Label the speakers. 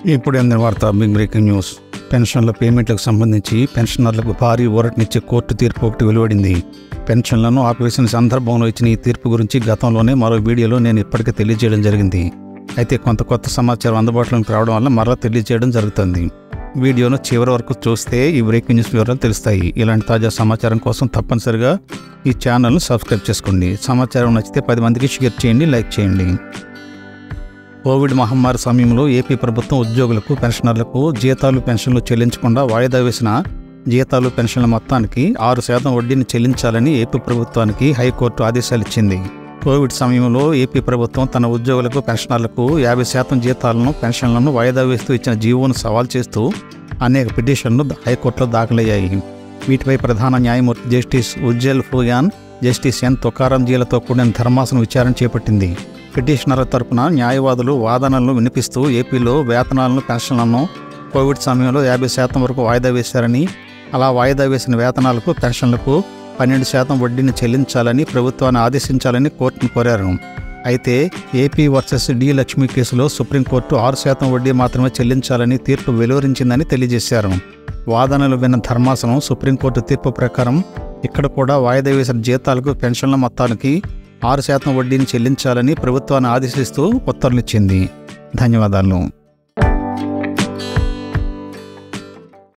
Speaker 1: ఇప్పుడు అందిన వార్త బిగ్ బ్రేకింగ్ న్యూస్ పెన్షన్ల పేమెంట్లకు సంబంధించి పెన్షనర్లకు భారీ ఊరటనిచ్చే కోర్టు తీర్పు ఒకటి వెలువడింది పెన్షన్లను ఆపివేసిన సందర్భంలో ఇచ్చిన ఈ తీర్పు గురించి గతంలోనే మరో వీడియోలో నేను ఇప్పటికే తెలియజేయడం జరిగింది అయితే కొంత కొత్త సమాచారం అందుబాటులోకి రావడం వల్ల మరలా తెలియజేయడం జరుగుతుంది వీడియోను చివరి వరకు చూస్తే ఈ బ్రేకింగ్ న్యూస్ వివరాలు తెలుస్తాయి ఇలాంటి తాజా సమాచారం కోసం తప్పనిసరిగా ఈ ఛానల్ను సబ్స్క్రైబ్ చేసుకోండి సమాచారం నచ్చితే పది మందికి షేర్ చేయండి లైక్ చేయండి కోవిడ్ మహమ్మారి సమయంలో ఏపీ ప్రభుత్వం ఉద్యోగులకు పెన్షనర్లకు జీతాలు పెన్షన్లు చెల్లించకుండా వాయిదా వేసిన జీతాలు పెన్షన్ల మొత్తానికి ఆరు శాతం వడ్డీని చెల్లించాలని ఏపీ ప్రభుత్వానికి హైకోర్టు ఆదేశాలు ఇచ్చింది కోవిడ్ సమయంలో ఏపీ ప్రభుత్వం తన ఉద్యోగులకు పెన్షనర్లకు యాభై శాతం జీతాలను పెన్షన్లను వాయిదా వేస్తూ ఇచ్చిన జీవోను సవాల్ చేస్తూ అనేక పిటిషన్లు హైకోర్టులో దాఖలయ్యాయి వీటిపై ప్రధాన న్యాయమూర్తి justice Ujjal Bhuyan justice N తుకారంజీలతో కూడిన ధర్మాసనం విచారణ చేపట్టింది పిటిషనర్ల తరపున న్యాయవాదులు వాదనలను వినిపిస్తూ ఏపీలో వేతనాలను పెన్షన్లను కోవిడ్ సమయంలో యాభై శాతం వరకు వాయిదా వేశారని అలా వాయిదా వేసిన వేతనాలకు పెన్షన్లకు పన్నెండు శాతం వడ్డీని చెల్లించాలని ప్రభుత్వాన్ని ఆదేశించాలని కోర్టును కోరారు అయితే ఏపీ వర్సెస్ డి లక్ష్మి కేసులో సుప్రీంకోర్టు ఆరు శాతం వడ్డీ మాత్రమే చెల్లించాలని తీర్పు వెలువరించిందని తెలియజేశారు వాదనలు విన్న ధర్మాసనం సుప్రీంకోర్టు తీర్పు ప్రకారం ఇక్కడ కూడా వాయిదా వేసిన జీతాలకు పెన్షన్ల మొత్తానికి ఆరు శాతం వడ్డీని చెల్లించాలని ప్రభుత్వాన్ని ఆదేశిస్తూ ఉత్తర్వులిచ్చింది ధన్యవాదాలు